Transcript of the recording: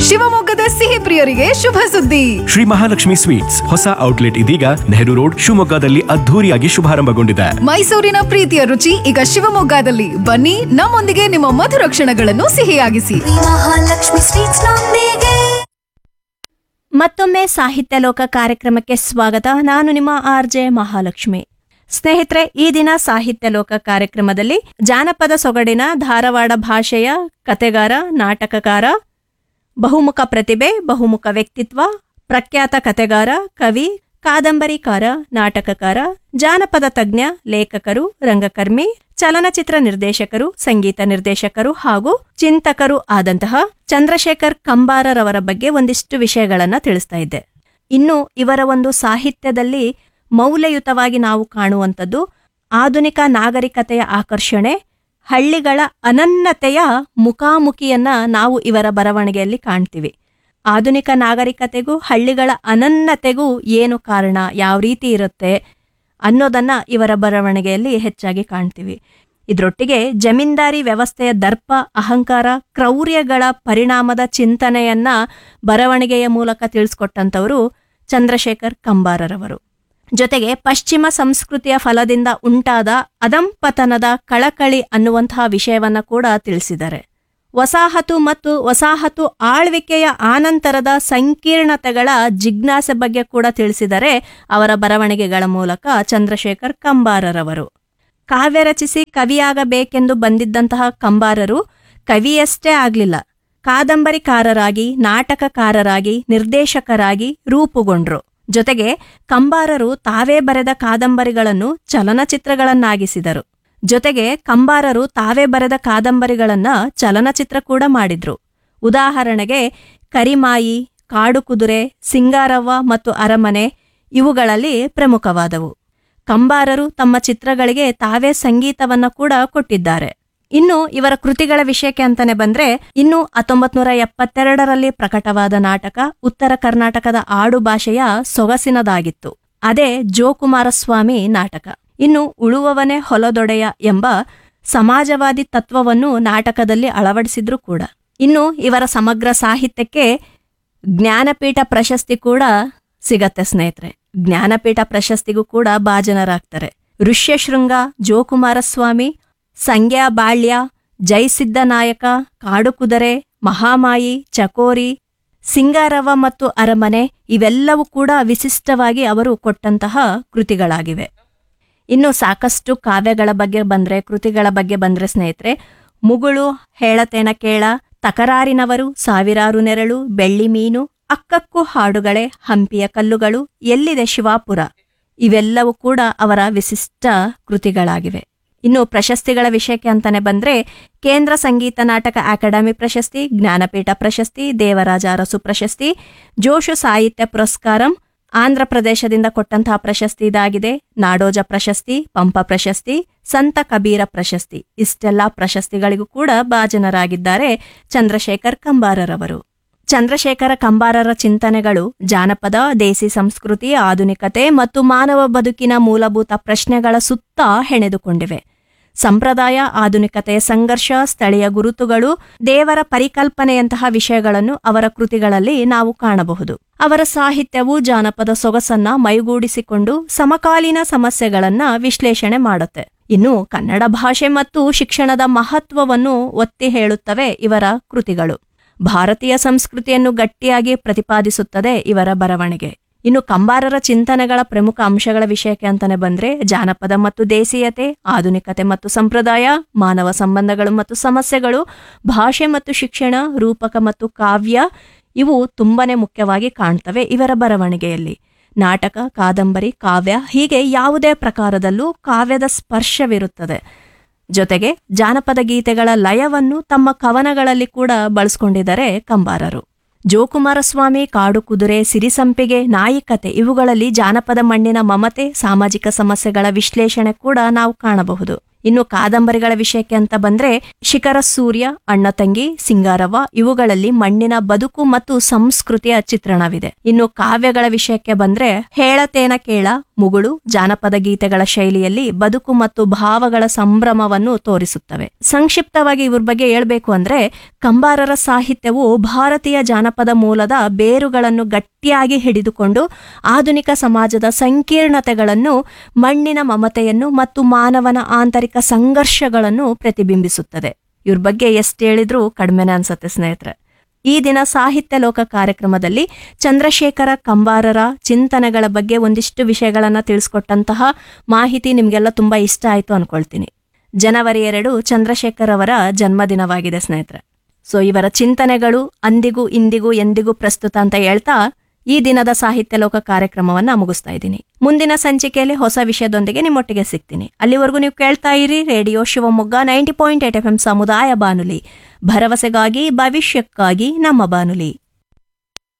ಶಿವಮೊಗ್ಗದ ಸಿಹಿ ಪ್ರಿಯರಿಗೆ ಶುಭ ಸುದ್ದಿ ಶ್ರೀ ಮಹಾಲಕ್ಷ್ಮಿ ಸ್ವೀಟ್ಸ್ ಹೊಸ ಔಟ್ಲೆಟ್ ಇದೀಗ ನೆಹರು ರೋಡ್ ಶಿವಮೊಗ್ಗದಲ್ಲಿ ಅದ್ಧೂರಿಯಾಗಿ ಶುಭಾರಂಭಗೊಂಡಿದೆ ಮೈಸೂರಿನ ಪ್ರೀತಿಯ ರುಚಿ ಈಗ ಶಿವಮೊಗ್ಗದಲ್ಲಿ ಬನ್ನಿ ನಮ್ಮೊಂದಿಗೆ ನಿಮ್ಮ ಮಧುರ ಕ್ಷಣಗಳನ್ನು ಸಿಹಿಯಾಗಿಸಿ ಮಹಾಲಕ್ಷ್ಮಿ ಸ್ವೀಟ್ಸ್ ನೊಂದಿಗೆ ಮತ್ತೊಮ್ಮೆ ಸಾಹಿತ್ಯ ಲೋಕ ಕಾರ್ಯಕ್ರಮಕ್ಕೆ ಸ್ವಾಗತ ನಾನು ನಿಮ್ಮ ಆರ್ ಜೆ ಮಹಾಲಕ್ಷ್ಮಿ ಸ್ನೇಹಿತರೆ ಈ ದಿನ ಸಾಹಿತ್ಯ ಲೋಕ ಕಾರ್ಯಕ್ರಮದಲ್ಲಿ ಜಾನಪದ ಸೊಗಡಿನ ಧಾರವಾಡ ಭಾಷೆಯ ಕತೆಗಾರ ನಾಟಕಕಾರ ಬಹುಮುಖ ಪ್ರತಿಭೆ ಬಹುಮುಖ ವ್ಯಕ್ತಿತ್ವ ಪ್ರಖ್ಯಾತ ಕತೆಗಾರ ಕವಿ ಕಾದಂಬರಿಕಾರ ನಾಟಕಕಾರ ಜಾನಪದ ತಜ್ಞ ಲೇಖಕರು ರಂಗಕರ್ಮಿ ಚಲನಚಿತ್ರ ನಿರ್ದೇಶಕರು ಸಂಗೀತ ನಿರ್ದೇಶಕರು ಹಾಗೂ ಚಿಂತಕರು ಆದಂತಹ ಚಂದ್ರಶೇಖರ್ ಕಂಬಾರರವರ ಬಗ್ಗೆ ಒಂದಿಷ್ಟು ವಿಷಯಗಳನ್ನ ತಿಳಿಸ್ತಾ ಇದ್ದೆ ಇನ್ನು ಇವರ ಒಂದು ಸಾಹಿತ್ಯದಲ್ಲಿ ಮೌಲ್ಯಯುತವಾಗಿ ನಾವು ಕಾಣುವಂಥದ್ದು ಆಧುನಿಕ ನಾಗರಿಕತೆಯ ಆಕರ್ಷಣೆ ಹಳ್ಳಿಗಳ ಅನನ್ಯತೆಯ ಮುಖಾಮುಖಿಯನ್ನ ನಾವು ಇವರ ಬರವಣಿಗೆಯಲ್ಲಿ ಕಾಣ್ತೀವಿ ಆಧುನಿಕ ನಾಗರಿಕತೆಗೂ ಹಳ್ಳಿಗಳ ಅನನ್ಯತೆಗೂ ಏನು ಕಾರಣ ಯಾವ ರೀತಿ ಇರುತ್ತೆ ಅನ್ನೋದನ್ನ ಇವರ ಬರವಣಿಗೆಯಲ್ಲಿ ಹೆಚ್ಚಾಗಿ ಕಾಣ್ತೀವಿ ಇದರೊಟ್ಟಿಗೆ ಜಮೀನ್ದಾರಿ ವ್ಯವಸ್ಥೆಯ ದರ್ಪ ಅಹಂಕಾರ ಕ್ರೌರ್ಯಗಳ ಪರಿಣಾಮದ ಚಿಂತನೆಯನ್ನ ಬರವಣಿಗೆಯ ಮೂಲಕ ತಿಳಿಸ್ಕೊಟ್ಟಂಥವರು ಚಂದ್ರಶೇಖರ್ ಕಂಬಾರರವರು ಜೊತೆಗೆ ಪಶ್ಚಿಮ ಸಂಸ್ಕೃತಿಯ ಫಲದಿಂದ ಉಂಟಾದ ಅದಂಪತನದ ಕಳಕಳಿ ಅನ್ನುವಂತಹ ವಿಷಯವನ್ನ ಕೂಡ ತಿಳಿಸಿದ್ದಾರೆ ವಸಾಹತು ಮತ್ತು ವಸಾಹತು ಆಳ್ವಿಕೆಯ ಆನಂತರದ ಸಂಕೀರ್ಣತೆಗಳ ಜಿಜ್ಞಾಸೆ ಬಗ್ಗೆ ಕೂಡ ತಿಳಿಸಿದರೆ ಅವರ ಬರವಣಿಗೆಗಳ ಮೂಲಕ ಚಂದ್ರಶೇಖರ್ ಕಂಬಾರರವರು ಕಾವ್ಯ ರಚಿಸಿ ಕವಿಯಾಗಬೇಕೆಂದು ಬಂದಿದ್ದಂತಹ ಕಂಬಾರರು ಕವಿಯಷ್ಟೇ ಆಗಲಿಲ್ಲ ಕಾದಂಬರಿಕಾರರಾಗಿ ನಾಟಕಕಾರರಾಗಿ ನಿರ್ದೇಶಕರಾಗಿ ರೂಪುಗೊಂಡ್ರು ಜೊತೆಗೆ ಕಂಬಾರರು ತಾವೇ ಬರೆದ ಕಾದಂಬರಿಗಳನ್ನು ಚಲನಚಿತ್ರಗಳನ್ನಾಗಿಸಿದರು ಜೊತೆಗೆ ಕಂಬಾರರು ತಾವೇ ಬರೆದ ಕಾದಂಬರಿಗಳನ್ನ ಚಲನಚಿತ್ರ ಕೂಡ ಮಾಡಿದ್ರು ಉದಾಹರಣೆಗೆ ಕರಿಮಾಯಿ ಕಾಡು ಕುದುರೆ ಸಿಂಗಾರವ್ವ ಮತ್ತು ಅರಮನೆ ಇವುಗಳಲ್ಲಿ ಪ್ರಮುಖವಾದವು ಕಂಬಾರರು ತಮ್ಮ ಚಿತ್ರಗಳಿಗೆ ತಾವೇ ಸಂಗೀತವನ್ನ ಕೂಡ ಕೊಟ್ಟಿದ್ದಾರೆ ಇನ್ನು ಇವರ ಕೃತಿಗಳ ವಿಷಯಕ್ಕೆ ಅಂತಾನೆ ಬಂದ್ರೆ ಇನ್ನು ಹತ್ತೊಂಬತ್ ನೂರ ಎಪ್ಪತ್ತೆರಡರಲ್ಲಿ ಪ್ರಕಟವಾದ ನಾಟಕ ಉತ್ತರ ಕರ್ನಾಟಕದ ಆಡು ಭಾಷೆಯ ಸೊಗಸಿನದಾಗಿತ್ತು ಅದೇ ಜೋಕುಮಾರಸ್ವಾಮಿ ನಾಟಕ ಇನ್ನು ಉಳುವವನೇ ಹೊಲದೊಡೆಯ ಎಂಬ ಸಮಾಜವಾದಿ ತತ್ವವನ್ನು ನಾಟಕದಲ್ಲಿ ಅಳವಡಿಸಿದ್ರು ಕೂಡ ಇನ್ನು ಇವರ ಸಮಗ್ರ ಸಾಹಿತ್ಯಕ್ಕೆ ಜ್ಞಾನಪೀಠ ಪ್ರಶಸ್ತಿ ಕೂಡ ಸಿಗತ್ತೆ ಸ್ನೇಹಿತರೆ ಜ್ಞಾನಪೀಠ ಪ್ರಶಸ್ತಿಗೂ ಕೂಡ ಭಾಜನರಾಗ್ತಾರೆ ಋಷ್ಯಶೃಂಗ ಜೋಕುಮಾರಸ್ವಾಮಿ ಸಂಗ್ಯಾ ಬಾಳ್ಯ ಜೈಸಿದ್ದ ನಾಯಕ ಕಾಡುಕುದರೆ ಮಹಾಮಾಯಿ ಚಕೋರಿ ಸಿಂಗಾರವ ಮತ್ತು ಅರಮನೆ ಇವೆಲ್ಲವೂ ಕೂಡ ವಿಶಿಷ್ಟವಾಗಿ ಅವರು ಕೊಟ್ಟಂತಹ ಕೃತಿಗಳಾಗಿವೆ ಇನ್ನು ಸಾಕಷ್ಟು ಕಾವ್ಯಗಳ ಬಗ್ಗೆ ಬಂದ್ರೆ ಕೃತಿಗಳ ಬಗ್ಗೆ ಬಂದ್ರೆ ಸ್ನೇಹಿತರೆ ಮುಗುಳು ಹೇಳತೇನ ಕೇಳ ತಕರಾರಿನವರು ಸಾವಿರಾರು ನೆರಳು ಬೆಳ್ಳಿ ಮೀನು ಅಕ್ಕಕ್ಕೂ ಹಾಡುಗಳೇ ಹಂಪಿಯ ಕಲ್ಲುಗಳು ಎಲ್ಲಿದೆ ಶಿವಾಪುರ ಇವೆಲ್ಲವೂ ಕೂಡ ಅವರ ವಿಶಿಷ್ಟ ಕೃತಿಗಳಾಗಿವೆ ಇನ್ನು ಪ್ರಶಸ್ತಿಗಳ ವಿಷಯಕ್ಕೆ ಅಂತಾನೆ ಬಂದ್ರೆ ಕೇಂದ್ರ ಸಂಗೀತ ನಾಟಕ ಅಕಾಡೆಮಿ ಪ್ರಶಸ್ತಿ ಜ್ಞಾನಪೀಠ ಪ್ರಶಸ್ತಿ ದೇವರಾಜ ಅರಸು ಪ್ರಶಸ್ತಿ ಜೋಶು ಸಾಹಿತ್ಯ ಪುರಸ್ಕಾರಂ ಆಂಧ್ರ ಪ್ರದೇಶದಿಂದ ಕೊಟ್ಟಂತಹ ಪ್ರಶಸ್ತಿ ಇದಾಗಿದೆ ನಾಡೋಜ ಪ್ರಶಸ್ತಿ ಪಂಪ ಪ್ರಶಸ್ತಿ ಸಂತ ಕಬೀರ ಪ್ರಶಸ್ತಿ ಇಷ್ಟೆಲ್ಲ ಪ್ರಶಸ್ತಿಗಳಿಗೂ ಕೂಡ ಭಾಜನರಾಗಿದ್ದಾರೆ ಚಂದ್ರಶೇಖರ್ ಕಂಬಾರರವರು ಚಂದ್ರಶೇಖರ ಕಂಬಾರರ ಚಿಂತನೆಗಳು ಜಾನಪದ ದೇಸಿ ಸಂಸ್ಕೃತಿ ಆಧುನಿಕತೆ ಮತ್ತು ಮಾನವ ಬದುಕಿನ ಮೂಲಭೂತ ಪ್ರಶ್ನೆಗಳ ಸುತ್ತ ಹೆಣೆದುಕೊಂಡಿವೆ ಸಂಪ್ರದಾಯ ಆಧುನಿಕತೆಯ ಸಂಘರ್ಷ ಸ್ಥಳೀಯ ಗುರುತುಗಳು ದೇವರ ಪರಿಕಲ್ಪನೆಯಂತಹ ವಿಷಯಗಳನ್ನು ಅವರ ಕೃತಿಗಳಲ್ಲಿ ನಾವು ಕಾಣಬಹುದು ಅವರ ಸಾಹಿತ್ಯವು ಜಾನಪದ ಸೊಗಸನ್ನ ಮೈಗೂಡಿಸಿಕೊಂಡು ಸಮಕಾಲೀನ ಸಮಸ್ಯೆಗಳನ್ನ ವಿಶ್ಲೇಷಣೆ ಮಾಡುತ್ತೆ ಇನ್ನು ಕನ್ನಡ ಭಾಷೆ ಮತ್ತು ಶಿಕ್ಷಣದ ಮಹತ್ವವನ್ನು ಒತ್ತಿ ಹೇಳುತ್ತವೆ ಇವರ ಕೃತಿಗಳು ಭಾರತೀಯ ಸಂಸ್ಕೃತಿಯನ್ನು ಗಟ್ಟಿಯಾಗಿ ಪ್ರತಿಪಾದಿಸುತ್ತದೆ ಇವರ ಬರವಣಿಗೆ ಇನ್ನು ಕಂಬಾರರ ಚಿಂತನೆಗಳ ಪ್ರಮುಖ ಅಂಶಗಳ ವಿಷಯಕ್ಕೆ ಅಂತಾನೆ ಬಂದ್ರೆ ಜಾನಪದ ಮತ್ತು ದೇಸೀಯತೆ ಆಧುನಿಕತೆ ಮತ್ತು ಸಂಪ್ರದಾಯ ಮಾನವ ಸಂಬಂಧಗಳು ಮತ್ತು ಸಮಸ್ಯೆಗಳು ಭಾಷೆ ಮತ್ತು ಶಿಕ್ಷಣ ರೂಪಕ ಮತ್ತು ಕಾವ್ಯ ಇವು ತುಂಬಾನೇ ಮುಖ್ಯವಾಗಿ ಕಾಣ್ತವೆ ಇವರ ಬರವಣಿಗೆಯಲ್ಲಿ ನಾಟಕ ಕಾದಂಬರಿ ಕಾವ್ಯ ಹೀಗೆ ಯಾವುದೇ ಪ್ರಕಾರದಲ್ಲೂ ಕಾವ್ಯದ ಸ್ಪರ್ಶವಿರುತ್ತದೆ ಜೊತೆಗೆ ಜಾನಪದ ಗೀತೆಗಳ ಲಯವನ್ನು ತಮ್ಮ ಕವನಗಳಲ್ಲಿ ಕೂಡ ಬಳಸ್ಕೊಂಡಿದ್ದಾರೆ ಕಂಬಾರರು ಜೋಕುಮಾರಸ್ವಾಮಿ ಕಾಡು ಕುದುರೆ ಸಿರಿಸಂಪಿಗೆ ನಾಯಿಕತೆ ಇವುಗಳಲ್ಲಿ ಜಾನಪದ ಮಣ್ಣಿನ ಮಮತೆ ಸಾಮಾಜಿಕ ಸಮಸ್ಯೆಗಳ ವಿಶ್ಲೇಷಣೆ ಕೂಡ ನಾವು ಕಾಣಬಹುದು ಇನ್ನು ಕಾದಂಬರಿಗಳ ವಿಷಯಕ್ಕೆ ಅಂತ ಬಂದ್ರೆ ಶಿಖರ ಸೂರ್ಯ ಅಣ್ಣ ತಂಗಿ ಸಿಂಗಾರವ್ವ ಇವುಗಳಲ್ಲಿ ಮಣ್ಣಿನ ಬದುಕು ಮತ್ತು ಸಂಸ್ಕೃತಿಯ ಚಿತ್ರಣವಿದೆ ಇನ್ನು ಕಾವ್ಯಗಳ ವಿಷಯಕ್ಕೆ ಬಂದ್ರೆ ಹೇಳತೇನ ಕೇಳ ಮುಗುಳು ಜಾನಪದ ಗೀತೆಗಳ ಶೈಲಿಯಲ್ಲಿ ಬದುಕು ಮತ್ತು ಭಾವಗಳ ಸಂಭ್ರಮವನ್ನು ತೋರಿಸುತ್ತವೆ ಸಂಕ್ಷಿಪ್ತವಾಗಿ ಇವ್ರ ಬಗ್ಗೆ ಹೇಳ್ಬೇಕು ಅಂದ್ರೆ ಕಂಬಾರರ ಸಾಹಿತ್ಯವು ಭಾರತೀಯ ಜಾನಪದ ಮೂಲದ ಬೇರುಗಳನ್ನು ಗಟ್ಟಿಯಾಗಿ ಹಿಡಿದುಕೊಂಡು ಆಧುನಿಕ ಸಮಾಜದ ಸಂಕೀರ್ಣತೆಗಳನ್ನು ಮಣ್ಣಿನ ಮಮತೆಯನ್ನು ಮತ್ತು ಮಾನವನ ಆಂತರಿಕ ಸಂಘರ್ಷಗಳನ್ನು ಪ್ರತಿಬಿಂಬಿಸುತ್ತದೆ ಇವ್ರ ಬಗ್ಗೆ ಎಷ್ಟು ಹೇಳಿದ್ರೂ ಕಡಿಮೆನೆ ಅನ್ಸತ್ತೆ ಸ್ನೇಹಿತರೆ ಈ ದಿನ ಸಾಹಿತ್ಯ ಲೋಕ ಕಾರ್ಯಕ್ರಮದಲ್ಲಿ ಚಂದ್ರಶೇಖರ ಕಂಬಾರರ ಚಿಂತನೆಗಳ ಬಗ್ಗೆ ಒಂದಿಷ್ಟು ವಿಷಯಗಳನ್ನ ತಿಳಿಸ್ಕೊಟ್ಟಂತಹ ಮಾಹಿತಿ ನಿಮ್ಗೆಲ್ಲ ತುಂಬಾ ಇಷ್ಟ ಆಯ್ತು ಅನ್ಕೊಳ್ತೀನಿ ಜನವರಿ ಎರಡು ಚಂದ್ರಶೇಖರ್ ಅವರ ಜನ್ಮದಿನವಾಗಿದೆ ಸ್ನೇಹಿತರೆ ಸೊ ಇವರ ಚಿಂತನೆಗಳು ಅಂದಿಗೂ ಇಂದಿಗೂ ಎಂದಿಗೂ ಪ್ರಸ್ತುತ ಅಂತ ಹೇಳ್ತಾ ಈ ದಿನದ ಸಾಹಿತ್ಯ ಲೋಕ ಕಾರ್ಯಕ್ರಮವನ್ನ ಮುಗಿಸ್ತಾ ಇದ್ದೀನಿ ಮುಂದಿನ ಸಂಚಿಕೆಯಲ್ಲಿ ಹೊಸ ವಿಷಯದೊಂದಿಗೆ ನಿಮ್ಮೊಟ್ಟಿಗೆ ಸಿಗ್ತೀನಿ ಅಲ್ಲಿವರೆಗೂ ನೀವು ಕೇಳ್ತಾ ಇರಿ radio Shivamogga ninety point eight F M ಸಮುದಾಯ ಬಾನುಲಿ ಭರವಸೆಗಾಗಿ ಭವಿಷ್ಯಕ್ಕಾಗಿ ನಮ್ಮ ಬಾನುಲಿ